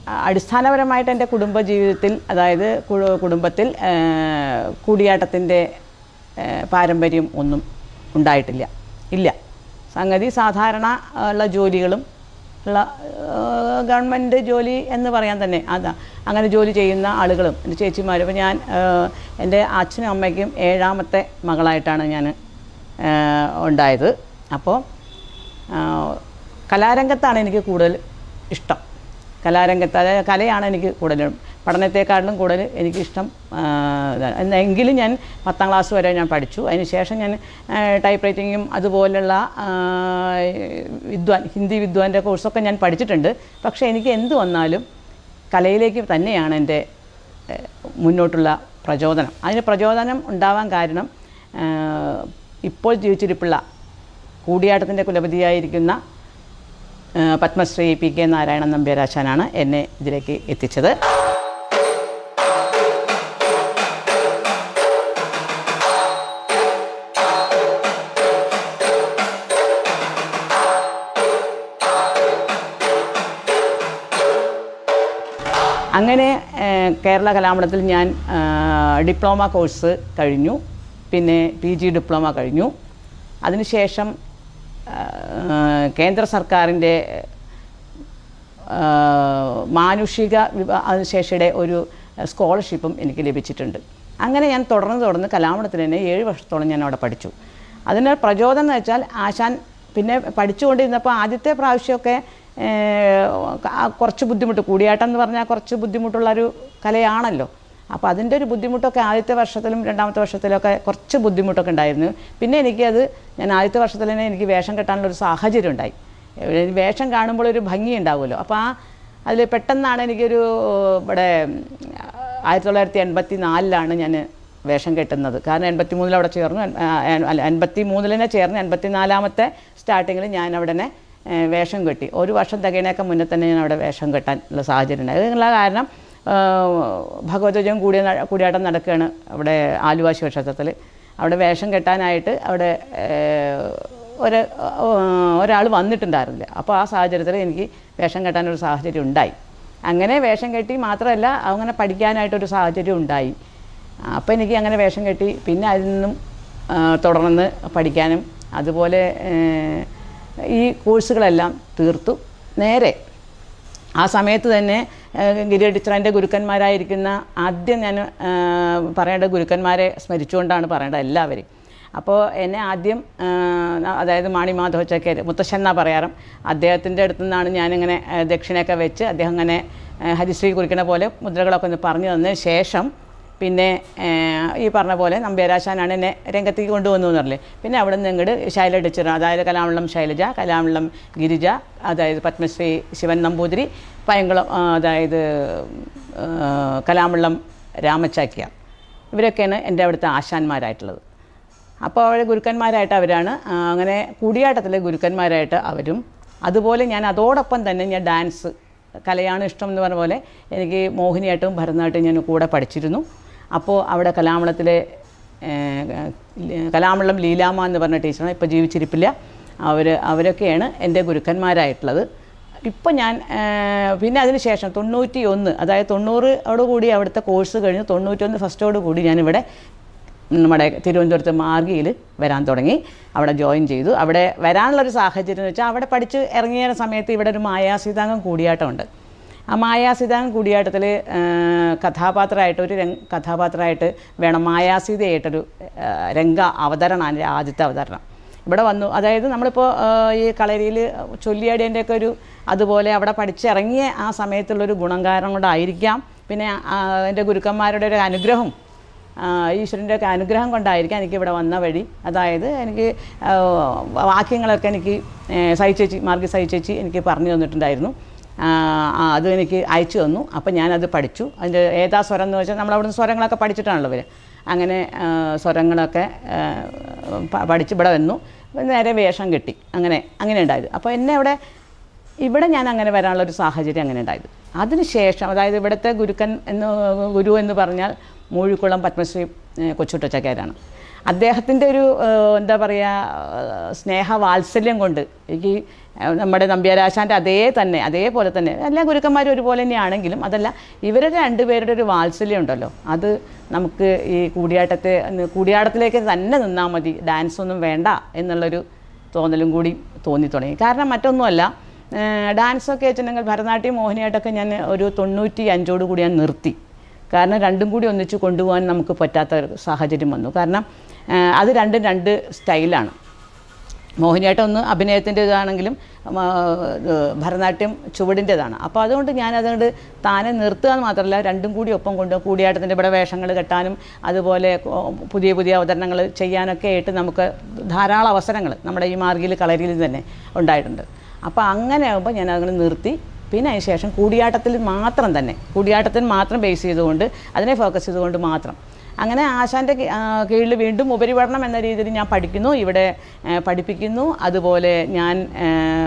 അടിസ്ഥാനപരമായിട്ട് എൻ്റെ കുടുംബ ജീവിതത്തിൽ അതായത് കു- കുടുംബത്തിൽ കൂടിയാട്ടത്തിൻ്റെ പാരമ്പര്യം ഒന്നും ഉണ്ടായിട്ടില്ല ഇല്ല സംഗതി സാധാരണ ഉള്ള ജോലികളും ഉള്ള ഗവൺമെൻറ് ജോലി എന്ന് പറയാൻ തന്നെ അതാ അങ്ങനെ ജോലി ചെയ്യുന്ന ആളുകളും എൻ്റെ ചേച്ചിമാരും ഇപ്പോൾ ഞാൻ ഏഹ്, എൻ്റെ അച്ഛനും അമ്മയ്ക്കും ഏഴാമത്തെ മകളായിട്ടാണ് ഞാൻ ഏഹ്, ഉണ്ടായത് അപ്പോൾ ആഹ്, കലാരംഗത്താണ് എനിക്ക് കൂടുതൽ ഇഷ്ടം കലാരംഗത്ത് അതായത് കലയാണ് എനിക്ക് കൂടുതലും പഠനത്തെക്കാട്ടിലും കൂടുതൽ എനിക്കിഷ്ടം ആഹ്, ഇതാണ്. എന്നാ എങ്കിലും ഞാൻ പത്താം ക്ലാസ് വരെ ഞാൻ പഠിച്ചു അതിന് ശേഷം ഞാൻ ടൈപ്പ് റൈറ്റിങ്ങും അതുപോലുള്ള ആഹ്, വിദ്വാൻ ഹിന്ദി വിദ്വാൻ്റെ കോഴ്സൊക്കെ ഞാൻ പഠിച്ചിട്ടുണ്ട് പക്ഷേ എനിക്ക് എന്ത് വന്നാലും കലയിലേക്ക് തന്നെയാണ് എൻ്റെ ഏഹ്, മുന്നോട്ടുള്ള പ്രചോദനം അതിന് പ്രചോദനം ഉണ്ടാവാൻ കാരണം ആഹ്, ഇപ്പോൾ ജീവിച്ചിരിപ്പുള്ള കൂടിയാട്ടത്തിൻ്റെ കുലപതിയായിരിക്കുന്ന ആഹ്, പത്മശ്രീ പി കെ നാരായണൻ നമ്പ്യാരാശാനാണ് എന്നെ ഇതിലേക്ക് എത്തിച്ചത് അങ്ങനെ ഏഹ്, കേരള കലാമണ്ഡലത്തിൽ ഞാൻ ആഹ്, ഡിപ്ലോമ കോഴ്സ് കഴിഞ്ഞു പിന്നെ പി ജി ഡിപ്ലോമ കഴിഞ്ഞു അതിനുശേഷം ആഹ്, കേന്ദ്ര സർക്കാരിൻ്റെ ആഹ്, മാനുഷിക വിഭ- അതിനുശേഷിയുടെ ഒരു സ്കോളർഷിപ്പും എനിക്ക് ലഭിച്ചിട്ടുണ്ട് അങ്ങനെ ഞാൻ തുടർന്ന് തുടർന്ന് കലാമണ്ഡലത്തിൽ തന്നെ ഏഴ് വർഷത്തോളം ഞാൻ അവിടെ പഠിച്ചു അതിന് പ്രചോദനം എന്ന് വെച്ചാൽ ആശാൻ പിന്നെ പഠിച്ചുകൊണ്ടിരുന്നപ്പോൾ ആദ്യത്തെ പ്രാവശ്യമൊക്കെ ഏഹ്, ആ കുറച്ച് ബുദ്ധിമുട്ട് കൂടിയാട്ടം എന്ന് പറഞ്ഞാൽ കുറച്ച് ബുദ്ധിമുട്ടുള്ളൊരു കലയാണല്ലോ അപ്പോൾ അതിൻ്റെ ഒരു ബുദ്ധിമുട്ടൊക്കെ ആദ്യത്തെ വർഷത്തിലും രണ്ടാമത്തെ വർഷത്തിലൊക്കെ കുറച്ച് ബുദ്ധിമുട്ടൊക്കെ ഉണ്ടായിരുന്നു പിന്നെ എനിക്കത് ഞാൻ ആദ്യത്തെ വർഷത്തിൽ തന്നെ എനിക്ക് വേഷം കെട്ടാനുള്ള ഒരു സാഹചര്യം ഉണ്ടായി ഒരു വേഷം കാണുമ്പോൾ ഒരു ഭംഗി ഉണ്ടാവുമല്ലോ അപ്പോൾ ആ അതിൽ പെട്ടെന്നാണ് എനിക്കൊരു ഇവിടെ ആയിരത്തി തൊള്ളായിരത്തി എൺപത്തി നാലിലാണ് ഞാൻ വേഷം കെട്ടുന്നത് കാരണം എൺപത്തി മൂന്നിൽ അവിടെ ചേർന്നു എൺ- ആ, എൺ- അല്ല എൺപത്തി മൂന്നിൽ തന്നെ ചേർന്ന് എൺപത്തി നാലാമത്തെ സ്റ്റാർട്ടിങ്ങിൽ ഞാൻ അവിടെ തന്നെ ഏ, വേഷം കെട്ടി ഒരു വർഷം തികയണേക്കാൾ മുന്നേ തന്നെ ഞാൻ അവിടെ വേഷം കെട്ടാനുള്ള സാഹചര്യം ഉണ്ടായി അതിനുള്ള കാരണം ആ, ഭഗവതജം കൂടിയ ന- കൂടിയാട്ടം നടക്കുകയാണ് അവിടെ ആലുവ ശിവക്ഷേത്രത്തിൽ അവിടെ വേഷം കെട്ടാനായിട്ട് അവിടെ ഏഹ്, ഒരു ഒരാൾ വന്നിട്ടുണ്ടായിരുന്നില്ല അപ്പോൾ ആ സാഹചര്യത്തിൽ എനിക്ക് വേഷം കെട്ടാനൊരു സാഹചര്യം ഉണ്ടായി അങ്ങനെ വേഷം കെട്ടി മാത്രമല്ല അങ്ങനെ പഠിക്കാനായിട്ടൊരു സാഹചര്യം ഉണ്ടായി അപ്പോൾ എനിക്ക് അങ്ങനെ വേഷം കെട്ടി പിന്നെ അതിൽ നിന്നും ആ, തുടർന്ന് പഠിക്കാനും അതുപോലെ ഏഹ്, ഈ കോഴ്സുകളെല്ലാം തീർത്തു നേരെ ആ സമയത്ത് തന്നെ ഏഹ്, ഗിരി ടീച്ചർ എൻ്റെ ഗുരുക്കന്മാരായിരിക്കുന്ന ആദ്യം ഞാൻ ഏഹ്, പറയേണ്ട ഗുരുക്കന്മാരെ സ്മരിച്ചുകൊണ്ടാണ് പറയേണ്ടത് എല്ലാവരെയും അപ്പോൾ എന്നെ ആദ്യം ഏഹ്, അതായത് മാണി മാധവ ചക്കേര് മുത്തശ്ശൻ എന്നാ പറയാറും അദ്ദേഹത്തിൻ്റെ അടുത്തു നിന്നാണ് ഞാനിങ്ങനെ ഏഹ്, ദക്ഷിണയൊക്കെ വെച്ച് അദ്ദേഹം ഇങ്ങനെ ഏഹ്, ഹരിശ്രീ കുറിക്കണ പോലെ മുദ്രകളൊക്കെ ഒന്ന് പറഞ്ഞു തന്നതിന് ശേഷം പിന്നെ ഏഹ്, ഈ പറഞ്ഞ പോലെ നമ്പ്യാരാശാനാണ് എന്നെ രംഗത്തേക്ക് കൊണ്ടുവന്നു എന്ന് പറഞ്ഞില്ലേ പിന്നെ അവിടെ നിന്ന് ഇങ്ങോട്ട് ശൈല ടീച്ചർ അതായത് കലാമണ്ഡലം ശൈലജ കലാമണ്ഡലം ഗിരിജ അതായത് പത്മശ്രീ ശിവൻ നമ്പൂതിരി പയങ്കുളം ആ, അതായത് ആ, കലാമണ്ഡലം രാമച്ചാക്യ ഇവരൊക്കെയാണ് എൻ്റെ അവിടുത്തെ ആശാന്മാരായിട്ടുള്ളത് അപ്പോൾ അവരെ ഗുരുക്കന്മാരായിട്ട് അവരാണ് ആ, അങ്ങനെ കൂടിയാട്ടത്തിലെ ഗുരുക്കന്മാരായിട്ട് അവരും അതുപോലെ ഞാൻ അതോടൊപ്പം തന്നെ ഞാൻ ഡാൻസ് കലയാണ് ഇഷ്ടം എന്ന് പറഞ്ഞ പോലെ എനിക്ക് മോഹിനിയാട്ടവും ഭരതനാട്യവും ഞാൻ കൂടെ പഠിച്ചിരുന്നു അപ്പോൾ അവിടെ കലാമണ്ഡലത്തിലെ ഏഹ്, കലാമണ്ഡലം ലീലാമ്മ എന്ന് പറഞ്ഞ ടീച്ചറാണ് ഇപ്പോൾ ജീവിച്ചിരിപ്പില്ല അവർ അവരൊക്കെയാണ് എൻ്റെ ഗുരുക്കന്മാരായിട്ടുള്ളത് ഇപ്പം ഞാൻ ഏഹ്, പിന്നെ അതിന് ശേഷം തൊണ്ണൂറ്റി ഒന്ന് അതായത് തൊണ്ണൂറോടുകൂടി അവിടുത്തെ കോഴ്സ് കഴിഞ്ഞ് തൊണ്ണൂറ്റൊന്ന് ഫസ്റ്റോട് കൂടി ഞാനിവിടെ നമ്മുടെ തിരുവനന്തപുരത്ത് മാർഗിയിൽ വരാൻ തുടങ്ങി അവിടെ ജോയിൻ ചെയ്തു അവിടെ വരാനുള്ളൊരു സാഹചര്യം എന്ന് വെച്ചാൽ അവിടെ പഠിച്ച് ഇറങ്ങിയ സമയത്ത് ഇവിടെ ഒരു മായാസീതാംഗം കൂടിയാട്ടമുണ്ട് ആ മായാസീതാംഗം കൂടിയാട്ടത്തിൽ കഥാപാത്രമായിട്ട് ഒരു രംഗ കഥാപാത്രമായിട്ട് വേണം മായാസീതയായിട്ടൊരു ആ, രംഗ അവതരണമാണ് എൻ്റെ ആദ്യത്തെ അവതരണം ഇവിടെ വന്നു അതായത് നമ്മളിപ്പോൾ ആ, ഈ കളരിയിൽ ചൊല്ലിയാടിയൻ്റെയൊക്കെ ഒരു അതുപോലെ അവിടെ പഠിച്ചിറങ്ങിയ ആ സമയത്തുള്ളൊരു ഗുണം കാരണം കൊണ്ടായിരിക്കാം പിന്നെ ആ, എൻ്റെ ഗുരുക്കന്മാരുടെ ഒരു അനുഗ്രഹം ആ, ഈശ്വരൻ്റെ ഒക്കെ അനുഗ്രഹം കൊണ്ടായിരിക്കാം എനിക്ക് ഇവിടെ വന്ന വഴി അതായത് എനിക്ക് ആ, വാക്യങ്ങളൊക്കെ എനിക്ക് ഏ, സൈ ചേച്ചി മാർഗി സൈ ചേച്ചി എനിക്ക് പറഞ്ഞു തന്നിട്ടുണ്ടായിരുന്നു ആ, ആ, അത് എനിക്ക് അയച്ചു തന്നു അപ്പം ഞാനത് പഠിച്ചു അതിൻ്റെ ഏതാ സ്വരം എന്ന് വെച്ചാൽ നമ്മളവിടുന്ന് സ്വരങ്ങളൊക്കെ പഠിച്ചിട്ടാണല്ലോ ഇവർ അങ്ങനെ ആ, സ്വരങ്ങളൊക്കെ ആ, പ- പഠിച്ച് ഇവിടെ വന്നു നേരെ വേഷം കെട്ടി അങ്ങനെ അങ്ങനെ ഉണ്ടായത് അപ്പോൾ എന്നെ അവിടെ ഇവിടെ ഞാൻ അങ്ങനെ വരാനുള്ളൊരു സാഹചര്യം അങ്ങനെ ഉണ്ടായത് അതിനുശേഷം അതായത് ഇവിടുത്തെ ഗുരുക്കൻ എന്ന് ഗുരു എന്ന് പറഞ്ഞാൽ മൂഴിക്കുളം പത്മശ്രീ ഏഹ്, കൊച്ചുട്ടച്ചക്കാരാണ് അദ്ദേഹത്തിൻ്റെ ഒരു ഏഹ്, എന്താ പറയുക സ്നേഹ വാത്സല്യം കൊണ്ട് എനിക്ക് ഏഹ്, നമ്മുടെ നമ്പ്യാരാശാൻ്റെ അതേ തന്നെ അതേപോലെ തന്നെ എല്ലാ ഗുരുക്കന്മാരും ഒരുപോലെ തന്നെയാണെങ്കിലും അതല്ല ഇവരുടെ രണ്ടുപേരുടെ ഒരു വാത്സല്യം ഉണ്ടല്ലോ അത് നമുക്ക് ഈ കൂടിയാട്ടത്തെ കൂടിയാട്ടത്തിലേക്ക് തന്നെ നിന്നാൽ മതി ഡാൻസ് ഒന്നും വേണ്ട എന്നുള്ളൊരു തോന്നലും കൂടി തോന്നി തുടങ്ങി കാരണം മറ്റൊന്നുമല്ല ഏഹ്, ഡാൻസൊക്കെ വെച്ചിട്ടുണ്ടെങ്കിൽ ഭരതനാട്യം മോഹിനിയാട്ടമൊക്കെ ഞാൻ ഒരു തൊണ്ണൂറ്റി അഞ്ചോട് കൂടി ഞാൻ നിർത്തി കാരണം രണ്ടും കൂടി ഒന്നിച്ച് കൊണ്ടുപോകാൻ നമുക്ക് പറ്റാത്ത ഒരു സാഹചര്യം വന്നു കാരണം ഏഹ്, അത് രണ്ടും രണ്ട് സ്റ്റൈലാണ് മോഹിനിയാട്ടം ഒന്ന് അഭിനയത്തിൻ്റെ ഇതാണെങ്കിലും ആ, ഇത് ഭരതനാട്യം ചുവടിൻ്റെതാണ് അപ്പോൾ അതുകൊണ്ട് ഞാൻ അതുകൊണ്ട് താനെ നിർത്തുക എന്ന് മാത്രമല്ല രണ്ടും കൂടി ഒപ്പം കൊണ്ട് കൂടിയാട്ടത്തിൻ്റെ ഇവിടെ വേഷങ്ങൾ കെട്ടാനും അതുപോലെ കൊ- പുതിയ പുതിയ അവതരണങ്ങൾ ചെയ്യാനൊക്കെ ആയിട്ട് നമുക്ക് ധാരാളം അവസരങ്ങൾ നമ്മുടെ ഈ മാർഗിയിൽ കളരിയിൽ തന്നെ ഉണ്ടായിട്ടുണ്ട് അപ്പോൾ അങ്ങനെ ആകുമ്പോൾ ഞാൻ അങ്ങനെ നിർത്തി പിന്നെ അതിന് ശേഷം കൂടിയാട്ടത്തിൽ മാത്രം തന്നെ കൂടിയാട്ടത്തിൽ മാത്രം ബേസ് ചെയ്തുകൊണ്ട് അതിനെ ഫോക്കസ് ചെയ്തുകൊണ്ട് മാത്രം അങ്ങനെ ആശാൻ്റെ കീ- ആ, കീഴിൽ വീണ്ടും ഉപരിപഠനം എന്ന രീതിയിൽ ഞാൻ പഠിക്കുന്നു ഇവിടെ ഏ, പഠിപ്പിക്കുന്നു അതുപോലെ ഞാൻ ഏ,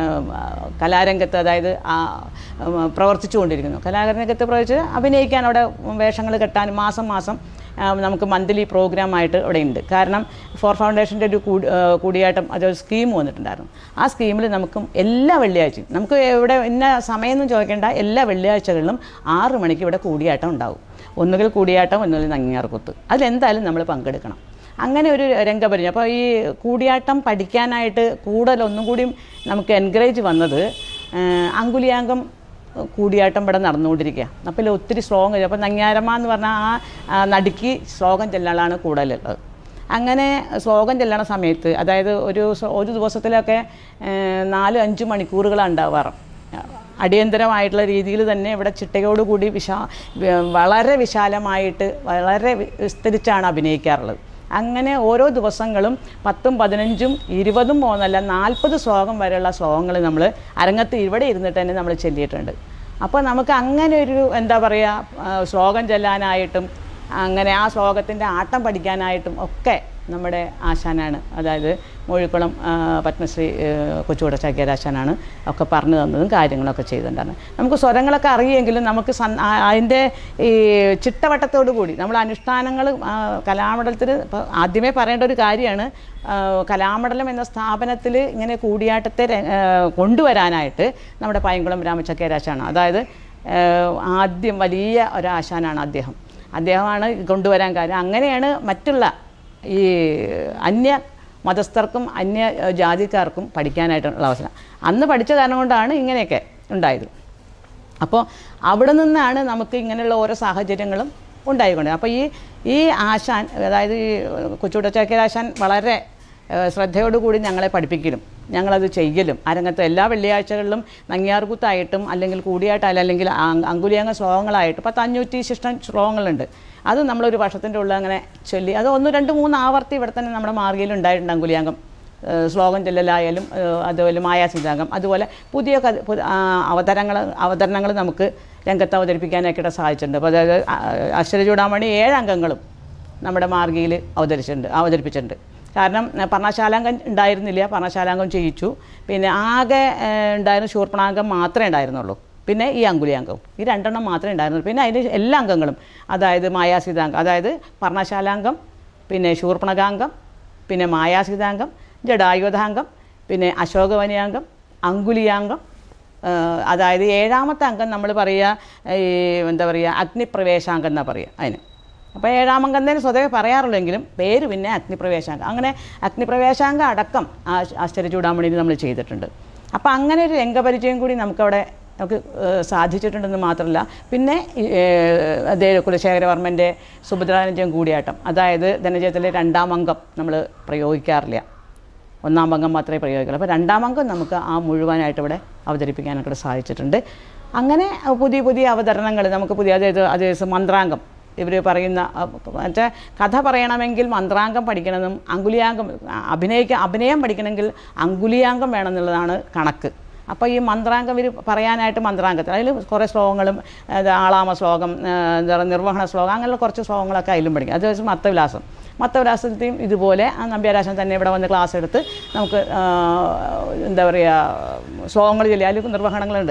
കലാരംഗത്ത് അതായത് ആ, ഉം, പ്രവർത്തിച്ചുകൊണ്ടിരിക്കുന്നു കലാരംഗത്ത് പ്രവർത്തിച്ച് അഭിനയിക്കാൻ അവിടെ വേഷങ്ങൾ കെട്ടാൻ മാസം മാസം ആ, നമുക്ക് മന്ത്ലി പ്രോഗ്രാമായിട്ട് ഇവിടെ ഉണ്ട് കാരണം ഫോർ ഫൗണ്ടേഷൻ്റെ ഒരു കൂടി ആ, കൂടിയാട്ടം അതൊരു സ്കീം വന്നിട്ടുണ്ടായിരുന്നു ആ സ്കീമിൽ നമുക്ക് എല്ലാ വെള്ളിയാഴ്ചയും നമുക്ക് ഇവിടെ ഇന്ന സമയമൊന്നും ചോദിക്കേണ്ട എല്ലാ വെള്ളിയാഴ്ചകളിലും ആറ് മണിക്ക് ഇവിടെ കൂടിയാട്ടം ഉണ്ടാവും ഒന്നുകിൽ കൂടിയാട്ടം ഒന്നുകിൽ നങ്ങിയാർകുത്ത് അതിലെന്തായാലും നമ്മൾ പങ്കെടുക്കണം അങ്ങനെ ഒരു രംഗപരിചയം അപ്പോൾ ഈ കൂടിയാട്ടം പഠിക്കാനായിട്ട് കൂടുതൽ ഒന്നും കൂടിയും നമുക്ക് എൻകറേജ് വന്നത് ആ, അങ്കുലിയാങ്കം കൂടിയാട്ടം ഇവിടെ നടന്നുകൊണ്ടിരിക്കുക അപ്പോൾ ഒത്തിരി ശ്ലോകം അപ്പോൾ നങ്ങ്യാരമ്മ എന്ന് പറഞ്ഞാൽ ആ ആ, നടുക്കി ശ്ലോകം ചെല്ലലാണ് കൂടുതലുള്ളത് അങ്ങനെ ശ്ലോകം ചെല്ലണ സമയത്ത് അതായത് ഒരു സ- ഒരു ദിവസത്തിലൊക്കെ ഏഹ്, നാല് അഞ്ച് മണിക്കൂറുകളാണ് ഉണ്ടാവാറ് അടിയന്തരമായിട്ടുള്ള രീതിയിൽ തന്നെ ഇവിടെ ചിട്ടയോടുകൂടി വിശാ വ- വളരെ വിശാലമായിട്ട് വളരെ വി- വിസ്തരിച്ചാണ് അഭിനയിക്കാറുള്ളത് അങ്ങനെ ഓരോ ദിവസങ്ങളും പത്തും പതിനഞ്ചും ഇരുപതും പോകുന്നല്ല നാൽപ്പത് ശ്ലോകം വരെയുള്ള ശ്ലോകങ്ങൾ നമ്മൾ അരങ്ങത്ത് ഇവിടെ ഇരുന്നിട്ട് തന്നെ നമ്മൾ ചൊല്ലിയിട്ടുണ്ട് അപ്പോൾ നമുക്ക് അങ്ങനെ ഒരു എന്താ പറയുക ആ, ശ്ലോകം ചെല്ലാനായിട്ടും അങ്ങനെ ആ ശ്ലോകത്തിൻ്റെ ആട്ടം പഠിക്കാനായിട്ടും ഒക്കെ നമ്മുടെ ആശാനാണ് അതായത് മൂഴിക്കുളം ആ, പത്മശ്രീ കൊച്ചുകൂട ചാക്യാരാശാനാണ് ഒക്കെ പറഞ്ഞു തന്നതും കാര്യങ്ങളൊക്കെ ചെയ്തിട്ടുണ്ടാണ് നമുക്ക് സ്വരങ്ങളൊക്കെ അറിയെങ്കിലും നമുക്ക് സൻ- ആ- അതിൻ്റെ ഈ ചിട്ടവട്ടത്തോടു കൂടി നമ്മൾ അനുഷ്ഠാനങ്ങൾ കലാമണ്ഡലത്തിൽ ഇപ്പോൾ ആദ്യമേ പറയേണ്ട ഒരു കാര്യമാണ് ആ, കലാമണ്ഡലം എന്ന സ്ഥാപനത്തിൽ ഇങ്ങനെ കൂടിയാട്ടത്തെ ര- ആ, കൊണ്ടുവരാനായിട്ട് നമ്മുടെ പൈങ്കുളം രാമചക്യരാശാണ് അതായത് ആ, ആദ്യം വലിയ ഒരാശാനാണ് അദ്ദേഹം അദ്ദേഹമാണ് കൊണ്ടുവരാൻ കാര്യം അങ്ങനെയാണ് മറ്റുള്ള ഈ അന്യ മതസ്ഥർക്കും അന്യ ഏഹ്, ജാതിക്കാർക്കും പഠിക്കാനായിട്ടുള്ള അവസരം അന്ന് പഠിച്ച കാരണം കൊണ്ടാണ് ഇങ്ങനെയൊക്കെ ഉണ്ടായത് അപ്പോൾ അവിടെ നിന്നാണ് നമുക്ക് ഇങ്ങനെയുള്ള ഓരോ സാഹചര്യങ്ങളും ഉണ്ടായിക്കൊണ്ട് അപ്പോൾ ഈ ഈ ആശാൻ അതായത് ഈ കൊച്ചുകുടച്ചാക്കൽ ആശാൻ വളരെ ഏഹ്, ശ്രദ്ധയോടുകൂടി ഞങ്ങളെ പഠിപ്പിക്കലും ഞങ്ങളത് ചെയ്യലും അരങ്ങത്ത് എല്ലാ വെള്ളിയാഴ്ചകളിലും നങ്ങിയാർകൂത്തായിട്ടും അല്ലെങ്കിൽ കൂടിയായിട്ടായാലും അല്ലെങ്കിൽ അ- അങ്കുലിയങ്ങ ശ്ലോകങ്ങളായിട്ട് പത്ത് അഞ്ഞൂറ്റി ശിഷ്ടം ശ്ലോകങ്ങളുണ്ട് അത് നമ്മളൊരു വർഷത്തിൻ്റെ ഉള്ളിൽ അങ്ങനെ ചൊല്ലി അത് ഒന്ന് രണ്ട് മൂന്ന് ആവർത്തി ഇവിടെ തന്നെ നമ്മുടെ മാർഗയിൽ ഉണ്ടായിട്ടുണ്ട് അങ്കുലിയാങ്കം ഏഹ് ശ്ലോകം ചെല്ലലായാലും ഏഹ് അതുപോലെ മായാസിദ്ധാംഗം അതുപോലെ പുതിയ കഥ പു- ആ, അവതരങ്ങൾ അവതരണങ്ങൾ നമുക്ക് രംഗത്ത് അവതരിപ്പിക്കാനായിട്ട് സാധിച്ചിട്ടുണ്ട് അപ്പോൾ അതായത് അക്ഷരചൂടാമണി ഏഴ് അംഗങ്ങളും നമ്മുടെ മാർഗിയിൽ അവതരിച്ചിട്ടുണ്ട് അവതരിപ്പിച്ചിട്ടുണ്ട് കാരണം ഏഹ് പർണശാലാംഗം ഉണ്ടായിരുന്നില്ല പർണശാലാംഗം ചെയ്യിച്ചു പിന്നെ ആകെ ഏഹ് ഉണ്ടായിരുന്ന ശൂർപ്പണാംഗം മാത്രമേ ഉണ്ടായിരുന്നുള്ളൂ പിന്നെ ഈ അങ്കുലിയാംഗം ഈ രണ്ടെണ്ണം മാത്രമേ ഉണ്ടായിരുന്നുള്ളൂ പിന്നെ അതിൻ്റെ എല്ലാ അംഗങ്ങളും അതായത് മായാസീതാംഗം അതായത് പർണശാലാംഗം പിന്നെ ശൂർപ്പണകാംഗം പിന്നെ മായാസീതാംഗം ജഡായുധാംഗം പിന്നെ അശോകവനിയാംഗം അങ്കുലിയാംഗം ഏഹ് അതായത് ഏഴാമത്തെ അംഗം നമ്മൾ പറയുക ഈ എന്താ പറയുക അഗ്നിപ്രവേശാംഗം എന്നാണ് പറയുക അതിന് അപ്പോൾ ഏഴാം അംഗം തന്നെ സ്വതവേ പറയാറുള്ളെങ്കിലും പേര് പിന്നെ അഗ്നിപ്രവേശാംഗം അങ്ങനെ അഗ്നിപ്രവേശാംഗം അടക്കം ആ- ആശ്ചര്യചൂടാമണിയിൽ നമ്മൾ ചെയ്തിട്ടുണ്ട് അപ്പോൾ അങ്ങനെ ഒരു രംഗപരിചയം കൂടി നമുക്കവിടെ നമുക്ക് ഏഹ് സാധിച്ചിട്ടുണ്ടെന്ന് മാത്രമല്ല പിന്നെ ഈ, ഏഹ്, അതേ കുലശേഖരവർമ്മൻ്റെ സുഭദ്രാനജയം കൂടിയാട്ടം അതായത് ധനജയത്തിലെ രണ്ടാം അംഗം നമ്മൾ പ്രയോഗിക്കാറില്ല ഒന്നാം അംഗം മാത്രമേ പ്രയോഗിക്കുള്ളൂ അപ്പോൾ രണ്ടാം അംഗം നമുക്ക് ആ മുഴുവനായിട്ട് ഇവിടെ അവതരിപ്പിക്കാനൊക്കെ സാധിച്ചിട്ടുണ്ട് അങ്ങനെ പുതിയ പുതിയ അവതരണങ്ങൾ നമുക്ക് പുതിയ അതായത് അതേ മന്ത്രാംഗം ഇവർ പറയുന്ന മറ്റേ കഥ പറയണമെങ്കിൽ മന്ത്രാംഗം പഠിക്കണമെന്നും അങ്കുലിയാംഗം അഭിനയിക്കാൻ അഭിനയം പഠിക്കണമെങ്കിൽ അങ്കുലിയാംഗം വേണമെന്നുള്ളതാണ് കണക്ക് അപ്പോൾ ഈ മന്ത്രാംഗം ഇവർ പറയാനായിട്ട് മന്ത്രാംഗത്തിൽ അതിൽ കുറേ ശ്ലോകങ്ങളും അത് ആളാമ ശ്ലോകം ആ, എന്താ പറയുക നിർവഹണ ശ്ലോകം അങ്ങനെയുള്ള കുറച്ച് ശ്ലോകങ്ങളൊക്കെ അതിലും പഠിക്കും അത് വെച്ച് മത്തവിലാസം മത്തവിലാസത്തെയും ഇതുപോലെ ആ നമ്പ്യാരാശൻ തന്നെ ഇവിടെ വന്ന് ക്ലാസ് എടുത്ത് നമുക്ക് ആ, എന്താ പറയുക ശ്ലോകങ്ങൾ ചൊല്ലി അതിൽ നിർവഹണങ്ങളുണ്ട്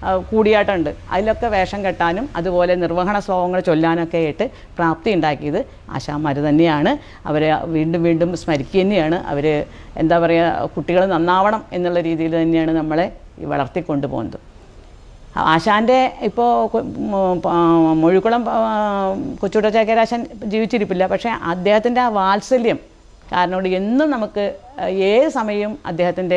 ആ, കൂടിയാട്ടമുണ്ട് അതിലൊക്കെ വേഷം കെട്ടാനും അതുപോലെ നിർവഹണ ശ്ലോകങ്ങൾ ചൊല്ലാനൊക്കെ ആയിട്ട് പ്രാപ്തി ഉണ്ടാക്കിയത് ആശാന്മാർ തന്നെയാണ് അവരെ വീണ്ടും വീണ്ടും സ്മരിക്കുക തന്നെയാണ് അവർ എന്താ പറയുക കുട്ടികൾ നന്നാവണം എന്നുള്ള രീതിയിൽ തന്നെയാണ് നമ്മളെ ഈ വളർത്തിക്കൊണ്ടു പോകുന്നത് ആശാൻ്റെ ഇപ്പോൾ മൊഴിക്കുളം കൊച്ചുട്ട ചേക്കരാശാൻ ജീവിച്ചിരിപ്പില്ല പക്ഷേ അദ്ദേഹത്തിൻ്റെ ആ വാത്സല്യം കാരണം കൊണ്ട് എന്നും നമുക്ക് ഏത് സമയവും അദ്ദേഹത്തിൻ്റെ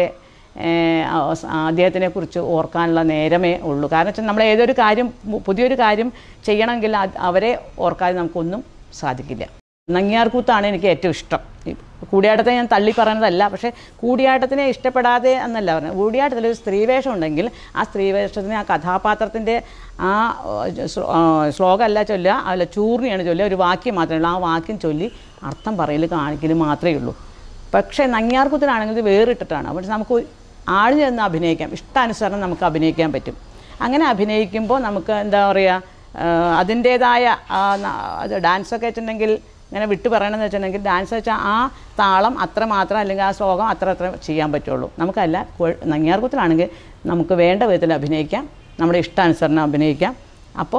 അദ്ദേഹത്തിനെ കുറിച്ച് ഓർക്കാനുള്ള നേരമേ ഉള്ളൂ കാരണം വെച്ചാൽ നമ്മൾ ഏതൊരു കാര്യം പു- പുതിയൊരു കാര്യം ചെയ്യണമെങ്കിൽ അത് അവരെ ഓർക്കാതെ നമുക്കൊന്നും സാധിക്കില്ല നങ്ങിയാർകൂത്താണ് എനിക്ക് ഏറ്റവും ഇഷ്ടം ഈ കൂടിയാട്ടത്തെ ഞാൻ തള്ളി പറയുന്നതല്ല പക്ഷേ കൂടിയാട്ടത്തിനെ ഇഷ്ടപ്പെടാതെ എന്നല്ല പറഞ്ഞത് കൂടിയാട്ടത്തിൽ ഒരു സ്ത്രീവേഷം ഉണ്ടെങ്കിൽ ആ സ്ത്രീവേഷത്തിന് ആ കഥാപാത്രത്തിൻ്റെ ആ ഏഹ്, ശ്ലോ- ആ, ശ്ലോകമല്ല ചൊല്ലുക അല്ല ചൂർണിയാണ് ചൊല്ലുക ഒരു വാക്യം മാത്രമേ ഉള്ളൂ ആ വാക്യം ചൊല്ലി അർത്ഥം പറയൽ കാണിക്കൽ മാത്രമേ ഉള്ളൂ പക്ഷേ നങ്ങിയാർകൂത്തിനാണെങ്കിൽ ഇത് വേറിട്ടിട്ടാണ് അപ്പോൾ നമുക്ക് ആഴ്ന്നു ചെന്ന് അഭിനയിക്കാം ഇഷ്ടാനുസരണം നമുക്ക് അഭിനയിക്കാൻ പറ്റും അങ്ങനെ അഭിനയിക്കുമ്പോൾ നമുക്ക് എന്താ പറയുക അതിൻ്റേതായ അത് ഡാൻസൊക്കെ വെച്ചിട്ടുണ്ടെങ്കിൽ ഇങ്ങനെ വിട്ട് പറയണമെന്ന് വെച്ചിട്ടുണ്ടെങ്കിൽ ഡാൻസ് വെച്ചാൽ ആ താളം അത്ര മാത്രം അല്ലെങ്കിൽ ആ ശ്ലോകം അത്ര അത്ര ചെയ്യാൻ പറ്റുള്ളൂ നമുക്കല്ല കൊ- നങ്ങിയാർകൂത്തിലാണെങ്കിൽ നമുക്ക് വേണ്ട വിധത്തിൽ അഭിനയിക്കാം നമ്മുടെ ഇഷ്ടാനുസരണം അഭിനയിക്കാം അപ്പോൾ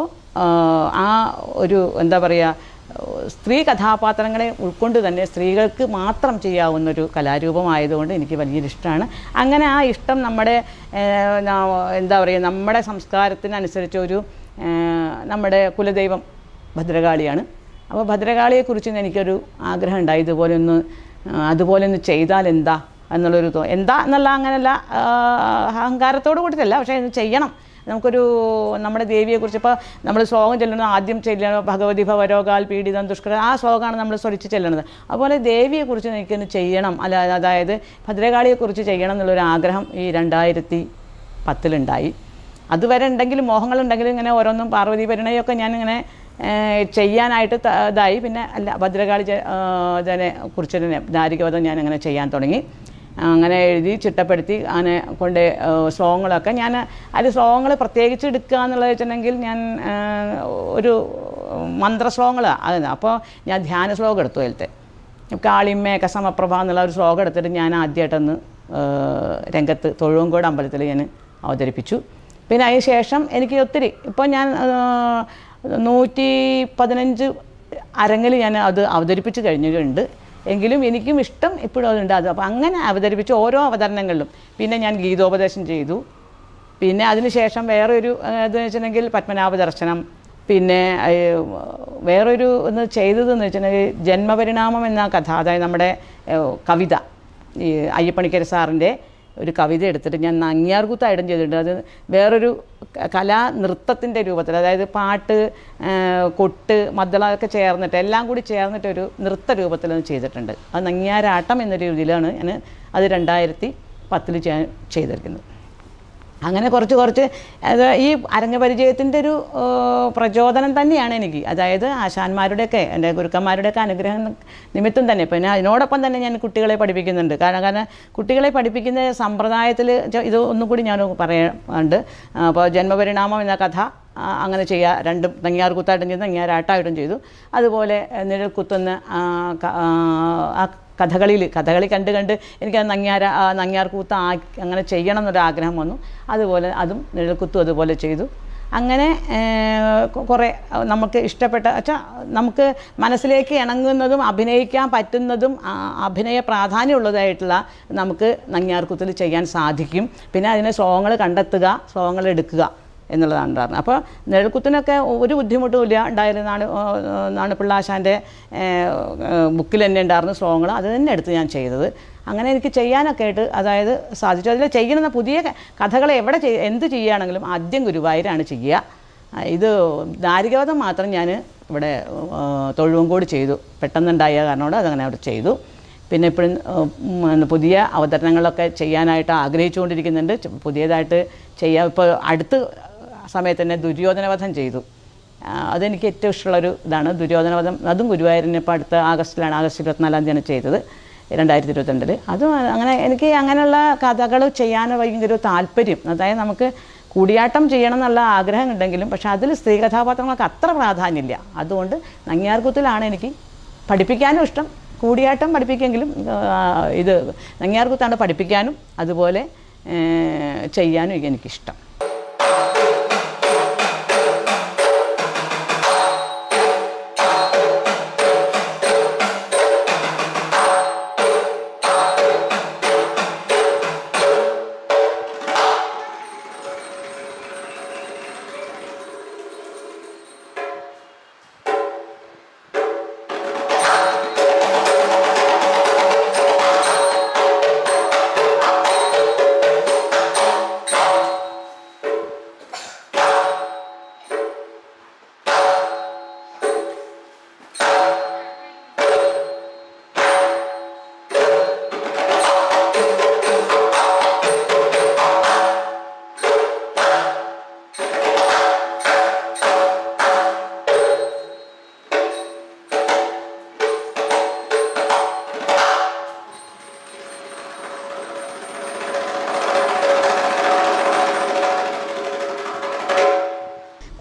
ആ ഒരു എന്താ പറയുക സ്ത്രീ കഥാപാത്രങ്ങളെ ഉൾക്കൊണ്ട് തന്നെ സ്ത്രീകൾക്ക് മാത്രം ചെയ്യാവുന്ന ഒരു കലാരൂപമായതുകൊണ്ട് എനിക്ക് വലിയൊരു ഇഷ്ടമാണ് അങ്ങനെ ആ ഇഷ്ടം നമ്മുടെ ഏഹ്, ന- എന്താ പറയുക നമ്മുടെ സംസ്കാരത്തിനനുസരിച്ച് ഒരു ഏഹ്, നമ്മുടെ കുലദൈവം ഭദ്രകാളിയാണ് അപ്പോൾ ഭദ്രകാളിയെക്കുറിച്ച് എനിക്കൊരു ആഗ്രഹം ഉണ്ടായി ഇതുപോലെ ഒന്ന് ആ, അതുപോലെ ഒന്ന് ചെയ്താൽ എന്താ എന്നുള്ളൊരു തോ എന്താ എന്നുള്ള അങ്ങനെയല്ല ആ, അഹങ്കാരത്തോട് കൂടിയിട്ടല്ല പക്ഷേ ഇത് ചെയ്യണം നമുക്കൊരു നമ്മുടെ ദേവിയെക്കുറിച്ച് ഇപ്പോൾ നമ്മൾ ശ്ലോകം ചെല്ലുന്നത് ആദ്യം ചെല്ലണം ഭഗവതി ഭവരോഗാൽ പീഡിതം ദുഷ്കര ആ ശ്ലോകമാണ് നമ്മൾ സ്വരിച്ച് ചെല്ലുന്നത് അതുപോലെ ദേവിയെക്കുറിച്ച് എനിക്കൊന്ന് ചെയ്യണം അല്ല അതായത് ഭദ്രകാളിയെക്കുറിച്ച് ചെയ്യണം എന്നുള്ളൊരു ആഗ്രഹം ഈ രണ്ടായിരത്തി പത്തിലുണ്ടായി അതുവരെ ഉണ്ടെങ്കിലും മോഹങ്ങളുണ്ടെങ്കിലും ഇങ്ങനെ ഓരോന്നും പാർവതി പരിണയൊക്കെ ഞാനിങ്ങനെ ഏഹ്, ചെയ്യാനായിട്ട് ത- ഇതായി പിന്നെ അല്ല ഭദ്രകാളി ചെ- ഏഹ്, ഇതിനെ കുറിച്ച് തന്നെ ദാരികവധം ഞാൻ അങ്ങനെ ചെയ്യാൻ തുടങ്ങി അങ്ങനെ എഴുതി ചിട്ടപ്പെടുത്തി അങ്ങനെ കൊണ്ട് ഏഹ്, ശ്ലോകങ്ങളൊക്കെ ഞാൻ അതിൽ ശ്ലോകങ്ങൾ പ്രത്യേകിച്ച് എടുക്കുക എന്നുള്ളത് വെച്ചിട്ടുണ്ടെങ്കിൽ ഞാൻ ഏഹ്, ഒരു മന്ത്രശ്ലോകങ്ങളാണ് അപ്പോൾ ഞാൻ ധ്യാന ശ്ലോകം എടുത്തു അതിലത്തെ കാളിമേക സമപ്രഭ എന്നുള്ള ഒരു ശ്ലോകം എടുത്തിട്ട് ഞാൻ ആദ്യമായിട്ടൊന്ന് ഏഹ്, രംഗത്ത് തൊഴുവങ്കോട് അമ്പലത്തിൽ ഞാൻ അവതരിപ്പിച്ചു പിന്നെ അതിന് ശേഷം എനിക്ക് ഒത്തിരി ഇപ്പോൾ ഞാൻ ഏഹ്, നൂറ്റി പതിനഞ്ച് അരങ്ങിൽ ഞാൻ അത് അവതരിപ്പിച്ച് കഴിഞ്ഞിട്ടുണ്ട് എങ്കിലും എനിക്കും ഇഷ്ടം ഇപ്പോഴും അതുണ്ട് അത് അപ്പോൾ അങ്ങനെ അവതരിപ്പിച്ച ഓരോ അവതരണങ്ങളിലും പിന്നെ ഞാൻ ഗീതോപദേശം ചെയ്തു പിന്നെ അതിനുശേഷം വേറൊരു ഏഹ്, ഇത് വെച്ചിട്ടുണ്ടെങ്കിൽ പത്മനാഭ ദർശനം പിന്നെ ഏഹ്, വേറൊരു ഒന്ന് ചെയ്തതെന്ന് വെച്ചിട്ടുണ്ടെങ്കിൽ ജന്മപരിണാമം എന്ന കഥ അതായത് നമ്മുടെ ഏഹ്, കവിത ഈ അയ്യപ്പണിക്കര സാറിൻ്റെ ഒരു കവിത എടുത്തിട്ട് ഞാൻ നങ്ങിയാർകൂത്തായിട്ടും ചെയ്തിട്ടുണ്ട് അത് വേറൊരു ക- കലാ നൃത്തത്തിൻ്റെ രൂപത്തിൽ അതായത് പാട്ട് ഏഹ്, കൊട്ട് മദ്ദള ഒക്കെ ചേർന്നിട്ട് എല്ലാം കൂടി ചേർന്നിട്ട് ഒരു നൃത്ത രൂപത്തിൽ അത് ചെയ്തിട്ടുണ്ട് അത് നങ്ങിയാരാട്ടം എന്നൊരു രീതിയിലാണ് ഞാൻ അത് രണ്ടായിരത്തി പത്തിൽ ഞാൻ ചെയ്തിരിക്കുന്നത് അങ്ങനെ കുറച്ച് കുറച്ച് അത് ഈ അരങ്ങപരിചയത്തിൻ്റെ ഒരു ഏഹ്, പ്രചോദനം തന്നെയാണ് എനിക്ക് അതായത് ആശാന്മാരുടെയൊക്കെ എൻ്റെ ഗുരുക്കന്മാരുടെയൊക്കെ അനുഗ്രഹം നിമിത്തം തന്നെ പിന്നെ അതിനോടൊപ്പം തന്നെ ഞാൻ കുട്ടികളെ പഠിപ്പിക്കുന്നുണ്ട് കാരണം കാരണം കുട്ടികളെ പഠിപ്പിക്കുന്ന സമ്പ്രദായത്തിൽ ഇത് ഒന്നും കൂടി ഞാൻ പറയാറുണ്ട് അപ്പോൾ ജന്മപരിണാമം എന്ന കഥ ആ, അങ്ങനെ ചെയ്യുക രണ്ടും നങ്ങിയാർകൂത്തായിട്ടും ചെയ്തു നങ്ങിയാരാട്ടായിട്ടും ചെയ്തു അതുപോലെ ഏഹ്, നിഴൽ കുത്തുന്ന ആ, ക- ആ, ആ കഥകളിയിൽ കഥകളി കണ്ട് കണ്ട് എനിക്ക് നങ്ങിയാര ആ, നങ്ങിയാർ കൂത്ത് ആ അങ്ങനെ ചെയ്യണം എന്നൊരു ആഗ്രഹം വന്നു അതുപോലെ അതും നിഴൽക്കുത്തും അതുപോലെ ചെയ്തു അങ്ങനെ ഏഹ്, കൊ- കുറേ അഹ് നമുക്ക് ഇഷ്ടപ്പെട്ട വെച്ചാൽ നമുക്ക് മനസ്സിലേക്ക് ഇണങ്ങുന്നതും അഭിനയിക്കാൻ പറ്റുന്നതും ആ, അഭിനയ പ്രാധാന്യമുള്ളതായിട്ടുള്ള നമുക്ക് നങ്ങിയാർക്കുത്തിൽ ചെയ്യാൻ സാധിക്കും പിന്നെ അതിന് ശ്ലോകങ്ങൾ കണ്ടെത്തുക ശ്ലോകങ്ങൾ എടുക്കുക എന്നുള്ളതാണ് പറഞ്ഞത് അപ്പോൾ നിഴൽക്കുത്തിനൊക്കെ ഒരു ബുദ്ധിമുട്ടും ഇല്ല ഉണ്ടായിരുന്നു നാണ് നാണ് പിള്ളാശാൻ്റെ ബുക്കിൽ തന്നെ ഉണ്ടായിരുന്ന ശ്ലോകങ്ങൾ അത് തന്നെ എടുത്ത് ഞാൻ ചെയ്തത് അങ്ങനെ എനിക്ക് ചെയ്യാനൊക്കെ ആയിട്ട് അതായത് സാധിച്ചു അതിൽ ചെയ്യുന്ന പുതിയ ക- കഥകൾ എവിടെ ചെയ്യ എന്ത് ചെയ്യുകയാണെങ്കിലും ആദ്യം ഗുരുവായൂരാണ് ചെയ്യുക ആ, ഇത് ദാരികവധം മാത്രം ഞാൻ ഇവിടെ ആ, തൊഴുവങ്കോട് ചെയ്തു പെട്ടെന്നുണ്ടായ കാരണമാണ് അതങ്ങനെ അവിടെ ചെയ്തു പിന്നെ ഇപ്പോഴും പുതിയ അവതരണങ്ങളൊക്കെ ചെയ്യാനായിട്ട് ആഗ്രഹിച്ചുകൊണ്ടിരിക്കുന്നുണ്ട് ചെ- പുതിയതായിട്ട് ചെയ്യാം ഇപ്പോൾ അടുത്ത സമയത്ത് തന്നെ ദുര്യോധനവധം ചെയ്തു ആ, അതെനിക്ക് ഏറ്റവും ഇഷ്ടമുള്ളൊരു ഇതാണ് ദുര്യോധനവധം അതും ഗുരുവായൂരിന് ഇപ്പോൾ അടുത്ത ആഗസ്റ്റിലാണ് ആഗസ്റ്റ് ഇരുപത്തിനാലാം തീയതിയാണ് ചെയ്തത് രണ്ടായിരത്തി ഇരുപത്തിരണ്ടിൽ അതും അങ്ങനെ എനിക്ക് അങ്ങനെയുള്ള കഥകൾ ചെയ്യാൻ ഭയങ്കര ഒരു താല്പര്യം അതായത് നമുക്ക് കൂടിയാട്ടം ചെയ്യണം എന്നുള്ള ആഗ്രഹം ഉണ്ടെങ്കിലും പക്ഷേ അതിൽ സ്ത്രീ കഥാപാത്രങ്ങൾക്ക് അത്ര പ്രാധാന്യമില്ല അതുകൊണ്ട് നങ്ങിയാർകുത്തിലാണ് എനിക്ക് പഠിപ്പിക്കാനും ഇഷ്ടം കൂടിയാട്ടം പഠിപ്പിക്കെങ്കിലും ആ, ഇത് നങ്ങിയാർകുത്താണ് പഠിപ്പിക്കാനും അതുപോലെ ഏ, ചെയ്യാനും എനിക്കിഷ്ടം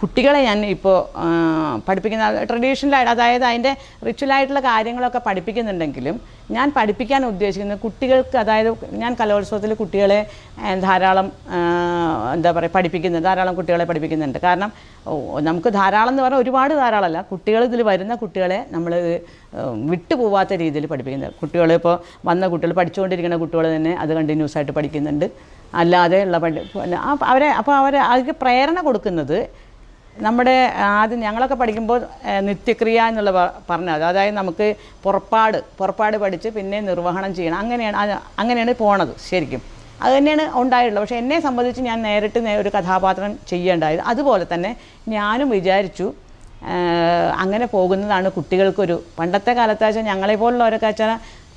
കുട്ടികളെ ഞാൻ ഇപ്പോൾ പഠിപ്പിക്കുന്ന ട്രഡീഷണലായിട്ട് അതായത് അതിൻ്റെ റിച്വലായിട്ടുള്ള കാര്യങ്ങളൊക്കെ പഠിപ്പിക്കുന്നുണ്ടെങ്കിലും ഞാൻ പഠിപ്പിക്കാൻ ഉദ്ദേശിക്കുന്നത് കുട്ടികൾക്ക് അതായത് ഞാൻ കലോത്സവത്തിൽ കുട്ടികളെ ആ, ധാരാളം ആ, എന്താ പറയുക പഠിപ്പിക്കുന്നുണ്ട് ധാരാളം കുട്ടികളെ പഠിപ്പിക്കുന്നുണ്ട് കാരണം ഓ, നമുക്ക് ധാരാളം എന്ന് പറഞ്ഞാൽ ഒരുപാട് ധാരാളമല്ല കുട്ടികൾ ഇതിൽ വരുന്ന കുട്ടികളെ നമ്മൾ വിട്ടുപോവാത്ത രീതിയിൽ പഠിപ്പിക്കുന്നത് കുട്ടികൾ ഇപ്പോൾ വന്ന കുട്ടികൾ പഠിച്ചുകൊണ്ടിരിക്കുന്ന കുട്ടികൾ തന്നെ അത് കണ്ടിന്യൂസ് ആയിട്ട് പഠിക്കുന്നുണ്ട് അല്ലാതെ ഉള്ള പഠി പിന്നെ ആ അവരെ അപ്പോൾ അവരെ അവർക്ക് പ്രേരണ കൊടുക്കുന്നത് നമ്മുടെ ആദ്യം ഞങ്ങളൊക്കെ പഠിക്കുമ്പോൾ ഏഹ്, നിത്യക്രിയ എന്നുള്ള പ- പറഞ്ഞത് അതായത് നമുക്ക് പുറപ്പാട് പുറപ്പാട് പഠിച്ച് പിന്നെ നിർവഹണം ചെയ്യണം അങ്ങനെയാണ് അത് അങ്ങനെയാണ് പോണത് ശരിക്കും അത് തന്നെയാണ് ഉണ്ടായിട്ടുള്ളത് പക്ഷേ എന്നെ സംബന്ധിച്ച് ഞാൻ നേരിട്ട് നേ- ഒരു കഥാപാത്രം ചെയ്യേണ്ടായത് അതുപോലെ തന്നെ ഞാനും വിചാരിച്ചു ഏഹ്, അങ്ങനെ പോകുന്നതാണ് കുട്ടികൾക്കൊരു പണ്ടത്തെ കാലത്ത് വെച്ചാൽ ഞങ്ങളെ പോലുള്ളവരൊക്കെ വെച്ചാൽ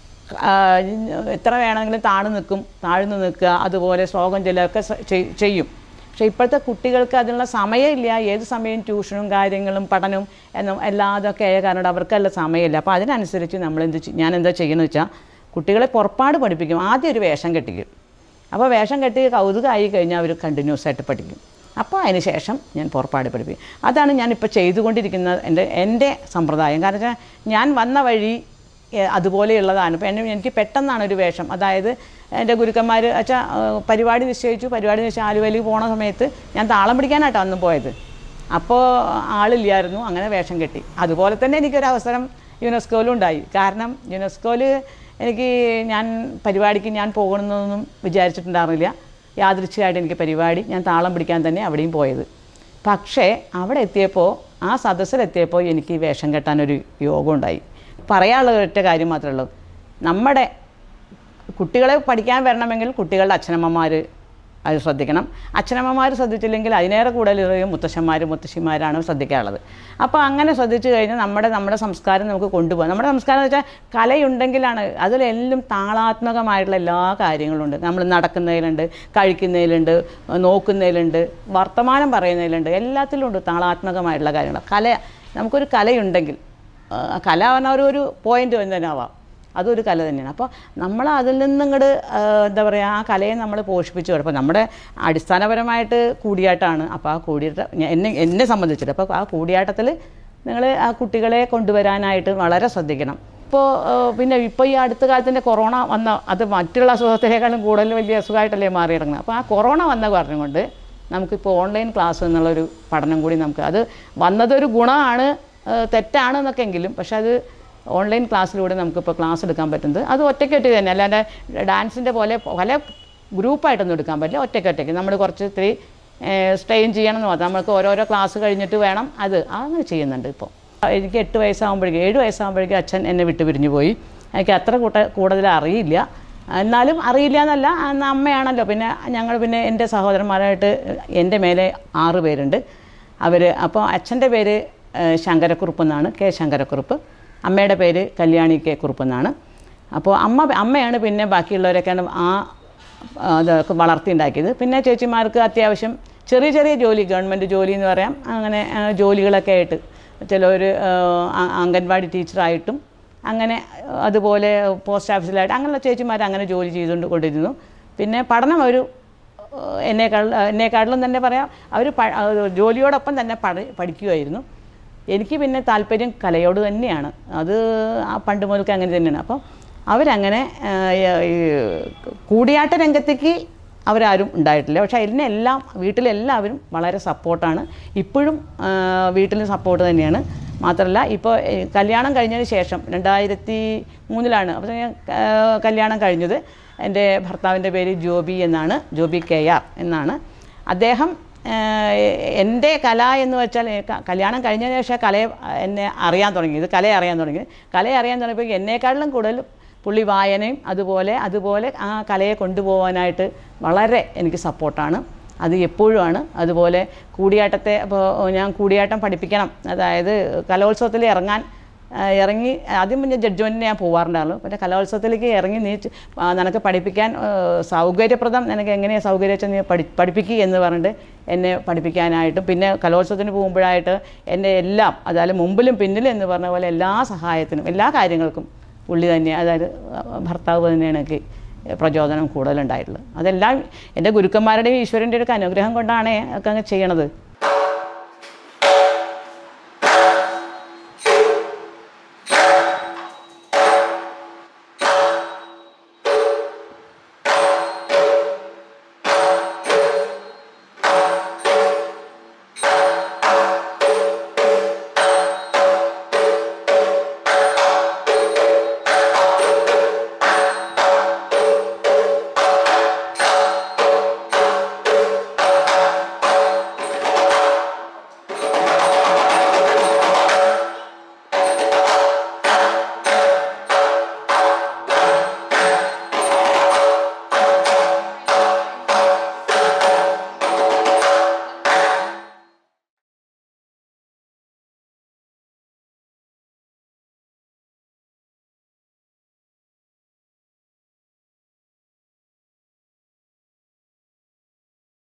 ആ, എത്ര വേണമെങ്കിലും താണു നിൽക്കും താഴ്ന്നു നിൽക്കുക അതുപോലെ ശ്ലോകം ചെല്ലുകയൊക്കെ സ- ചെയ്- ചെയ്യും പക്ഷേ ഇപ്പോഴത്തെ കുട്ടികൾക്ക് അതിനുള്ള സമയമില്ല ഏത് സമയം ട്യൂഷനും കാര്യങ്ങളും പഠനവും എന്നും എല്ലാതൊക്കെ ആയ കാരണം അവർക്കല്ല സമയമില്ല അപ്പോൾ അതിനനുസരിച്ച് നമ്മൾ എന്ത് ചെയ്- ഞാൻ എന്താ ചെയ്യുന്നത് വെച്ചാൽ കുട്ടികളെ പുറപ്പാട് പഠിപ്പിക്കും ആദ്യം ഒരു വേഷം കെട്ടിക്കും അപ്പോൾ വേഷം കെട്ടി കൗതുകമായി കഴിഞ്ഞാൽ അവർ കണ്ടിന്യൂസ് ആയിട്ട് പഠിക്കും അപ്പോൾ അതിന് ശേഷം ഞാൻ പുറപ്പാട് പഠിപ്പിക്കും അതാണ് ഞാനിപ്പോൾ ചെയ്തുകൊണ്ടിരിക്കുന്ന എൻ്റെ എൻ്റെ സമ്പ്രദായം കാരണം വെച്ചാൽ ഞാൻ വന്ന വഴി ഏഹ് അതുപോലെയുള്ളതാണ് ഇപ്പം എന്നെ എനിക്ക് പെട്ടെന്നാണ് ഒരു വേഷം അതായത് എൻ്റെ ഗുരുക്കന്മാർ വെച്ചാൽ പരിപാടി നിശ്ചയിച്ചു പരിപാടി നിശ്ചയിച്ച് ആലുവയിൽ പോണ സമയത്ത് ഞാൻ താളം പിടിക്കാനായിട്ടാണ് അന്ന് പോയത് അപ്പോൾ ആളില്ലായിരുന്നു അങ്ങനെ വേഷം കെട്ടി അതുപോലെ തന്നെ എനിക്കൊരു അവസരം യുനെസ്കോയിലും ഉണ്ടായി കാരണം യുനെസ്കോയിൽ എനിക്ക് ഞാൻ പരിപാടിക്ക് ഞാൻ പോകണമെന്നൊന്നും വിചാരിച്ചിട്ടുണ്ടായിരുന്നില്ല യാദൃച്ഛികമായിട്ട് എനിക്ക് പരിപാടി ഞാൻ താളം പിടിക്കാൻ തന്നെ അവിടെയും പോയത് പക്ഷേ അവിടെ എത്തിയപ്പോൾ ആ സദസ്സിലെത്തിയപ്പോൾ എനിക്ക് ഈ വേഷം കെട്ടാനൊരു യോഗം ഉണ്ടായി പറയാനുള്ള ഒറ്റ കാര്യം മാത്രമേ ഉള്ളൂ നമ്മുടെ കുട്ടികളെ പഠിക്കാൻ വരണമെങ്കിൽ കുട്ടികളുടെ അച്ഛനമ്മമാർ അത് ശ്രദ്ധിക്കണം അച്ഛനമ്മമാർ ശ്രദ്ധിച്ചില്ലെങ്കിൽ അതിനേറെ കൂടുതൽ മുത്തശ്ശന്മാർ മുത്തശ്ശിമാരാണ് ശ്രദ്ധിക്കാനുള്ളത് അപ്പോൾ അങ്ങനെ ശ്രദ്ധിച്ചു കഴിഞ്ഞാൽ നമ്മുടെ നമ്മുടെ സംസ്കാരം നമുക്ക് കൊണ്ടുപോകാം നമ്മുടെ സംസ്കാരം എന്ന് വെച്ചാൽ കലയുണ്ടെങ്കിലാണ് അതിലെല്ലാം താളാത്മകമായിട്ടുള്ള എല്ലാ കാര്യങ്ങളും ഉണ്ട് നമ്മൾ നടക്കുന്നതിലുണ്ട് കഴിക്കുന്നതിലുണ്ട് നോക്കുന്നതിലുണ്ട് വർത്തമാനം പറയുന്നതിലുണ്ട് എല്ലാത്തിലും ഉണ്ട് താളാത്മകമായിട്ടുള്ള കാര്യങ്ങൾ കല നമുക്കൊരു കലയുണ്ടെങ്കിൽ ആ, കല പറഞ്ഞാൽ ഒരു ഒരു പോയിന്റ് തന്നെ ആവാം അതൊരു കല തന്നെയാണ് അപ്പോൾ നമ്മൾ അതിൽ നിന്ന് ഇങ്ങോട്ട് എന്താ പറയുക ആ കലയെ നമ്മൾ പോഷിപ്പിച്ചു അപ്പോൾ നമ്മുടെ അടിസ്ഥാനപരമായിട്ട് കൂടിയാട്ടമാണ് അപ്പോൾ ആ കൂടിയാട്ട ഞാൻ- എന്നെ എന്നെ സംബന്ധിച്ചിട്ട് അപ്പോൾ ആ കൂടിയാട്ടത്തിൽ നിങ്ങൾ ആ കുട്ടികളെ കൊണ്ടുവരാനായിട്ട് വളരെ ശ്രദ്ധിക്കണം ഇപ്പോൾ പിന്നെ ഇപ്പോൾ ഈ അടുത്ത കാലത്തിൻ്റെ കൊറോണ വന്ന അത് മറ്റുള്ള അസുഖത്തിനേക്കാളും കൂടുതൽ വലിയ അസുഖമായിട്ടല്ലേ മാറി കിടക്കുന്നത് അപ്പോൾ ആ കൊറോണ വന്ന കാരണം കൊണ്ട് നമുക്കിപ്പോൾ ഓൺലൈൻ ക്ലാസ് എന്നുള്ളൊരു പഠനം കൂടി നമുക്ക് അത് വന്നതൊരു ഗുണമാണ് ഏഹ് തെറ്റാണെന്നൊക്കെ എങ്കിലും പക്ഷെ അത് ഓൺലൈൻ ക്ലാസ്സിലൂടെ നമുക്കിപ്പോൾ ക്ലാസ് എടുക്കാൻ പറ്റുന്നത് അത് ഒറ്റയ്ക്കൊറ്റ തന്നെ അല്ലാണ്ട് ഡാൻസിൻ്റെ പോലെ പല ഗ്രൂപ്പായിട്ടൊന്നും എടുക്കാൻ പറ്റില്ല ഒറ്റയ്ക്കൊറ്റയ്ക്ക് നമ്മൾ കുറച്ച് ഇത്തിരി സ്ട്രെയിൻ ചെയ്യണം എന്ന് മാത്രം നമുക്ക് ഓരോരോ ക്ലാസ് കഴിഞ്ഞിട്ട് വേണം അത് അങ്ങനെ ചെയ്യുന്നുണ്ട് ഇപ്പോൾ എനിക്ക് എട്ട് വയസ്സാകുമ്പോഴേക്കും ഏഴ് വയസ്സാകുമ്പോഴേക്കും അച്ഛൻ എന്നെ വിട്ടു പിരിഞ്ഞു പോയി എനിക്ക് അത്ര കൂട്ട കൂടുതൽ അറിയില്ല എന്നാലും അറിയില്ല എന്നല്ല അന്ന് അമ്മയാണല്ലോ പിന്നെ ഞങ്ങൾ പിന്നെ എൻ്റെ സഹോദരന്മാരായിട്ട് എൻ്റെ മേലെ ആറ് പേരുണ്ട് അവർ അപ്പോൾ അച്ഛൻ്റെ പേര് ഏഹ്, ശങ്കരക്കുറുപ്പ് എന്നാണ് കെ ശങ്കരക്കുറുപ്പ് അമ്മയുടെ പേര് കല്യാണി കെ കുറുപ്പ് എന്നാണ് അപ്പോൾ അമ്മ അമ്മയാണ് പിന്നെ ബാക്കിയുള്ളവരൊക്കെയാണ് ആ അതൊക്കെ വളർത്തിയുണ്ടാക്കിയത് പിന്നെ ചേച്ചിമാർക്ക് അത്യാവശ്യം ചെറിയ ചെറിയ ജോലി ഗവൺമെൻറ് ജോലി എന്ന് പറയാം അങ്ങനെ ആ, ജോലികളൊക്കെ ആയിട്ട് ചിലർ അംഗൻവാടി ടീച്ചറായിട്ടും അങ്ങനെ അതുപോലെ പോസ്റ്റ് ഓഫീസിലായിട്ട് അങ്ങനെയുള്ള ചേച്ചിമാർ അങ്ങനെ ജോലി ചെയ്തുകൊണ്ട് കൊണ്ടിരുന്നു പിന്നെ പഠനം ഒരു ഏഹ് എന്നേക്കാൾ എന്നേക്കാട്ടിലും തന്നെ പറയാം അവർ ജോലിയോടൊപ്പം തന്നെ പഠി പഠിക്കുമായിരുന്നു എനിക്ക് പിന്നെ താല്പര്യം കലയോട് തന്നെയാണ് അത് ആ പണ്ട് മുതൽക്ക് അങ്ങനെ തന്നെയാണ് അപ്പോൾ അവരങ്ങനെ ഏഹ്, ഈ കൂടിയാട്ട രംഗത്തേക്ക് അവരാരും ഉണ്ടായിട്ടില്ല പക്ഷേ എല്ലാം വീട്ടിലെല്ലാവരും വളരെ സപ്പോർട്ടാണ് ഇപ്പോഴും വീട്ടിൽ സപ്പോർട്ട് തന്നെയാണ് മാത്രമല്ല ഇപ്പോൾ ഏഹ്, കല്യാണം കഴിഞ്ഞതിന് ശേഷം രണ്ടായിരത്തി മൂന്നിലാണ് അപ്പോൾ ഞാൻ ഏഹ്, കല്യാണം കഴിഞ്ഞത് എൻ്റെ ഭർത്താവിൻ്റെ പേര് ജോബി എന്നാണ് ജോബി കെ ആർ എന്നാണ് അദ്ദേഹം ഏഹ്, എൻ്റെ കല എന്ന് വെച്ചാൽ ഏ, ക- കല്യാണം കഴിഞ്ഞതിന് ശേഷം കലയെ എന്നെ അറിയാൻ തുടങ്ങിയത് കലയെ അറിയാൻ തുടങ്ങി കലയെ അറിയാൻ തുടങ്ങിയപ്പോൾ എന്നെക്കാട്ടിലും കൂടുതൽ പുള്ളി വായനയും അതുപോലെ അതുപോലെ ആ കലയെ കൊണ്ടുപോകാനായിട്ട് വളരെ എനിക്ക് സപ്പോർട്ടാണ് അത് എപ്പോഴുമാണ് അതുപോലെ കൂടിയാട്ടത്തെ ഇപ്പോൾ ഞാൻ കൂടിയാട്ടം പഠിപ്പിക്കണം അതായത് കലോത്സവത്തിൽ ഇറങ്ങാൻ ആ, ഇറങ്ങി ആദ്യം പിന്നെ ജഡ്ജ്മെൻറ്റിന് ഞാൻ പോകാറുണ്ടായിരുന്നു പിന്നെ കലോത്സവത്തിലേക്ക് ഇറങ്ങി നീ ചെ- ആ, നിനക്ക് പഠിപ്പിക്കാൻ ആ, സൗകര്യപ്രദം നിനക്ക് എങ്ങനെയാണ് സൗകര്യം വെച്ചാൽ നീ പഠി പഠിപ്പിക്കുക എന്ന് പറഞ്ഞിട്ട് എന്നെ പഠിപ്പിക്കാനായിട്ടും പിന്നെ കലോത്സവത്തിന് പോകുമ്പോഴായിട്ട് എൻ്റെ എല്ലാം അതായത് മുമ്പിലും പിന്നിലും എന്ന് പറഞ്ഞ പോലെ എല്ലാ സഹായത്തിനും എല്ലാ കാര്യങ്ങൾക്കും പുള്ളി തന്നെ അതായത് ആ, ഭർത്താവ് തന്നെയാണ് എനിക്ക് പ്രചോദനം കൂടുതലുണ്ടായിട്ടുള്ളത് അതെല്ലാം എൻ്റെ ഗുരുക്കന്മാരുടെയും ഈശ്വരൻ്റെ ഒക്കെ അനുഗ്രഹം കൊണ്ടാണ് ഒക്കെ അങ്ങ് ചെയ്യണത്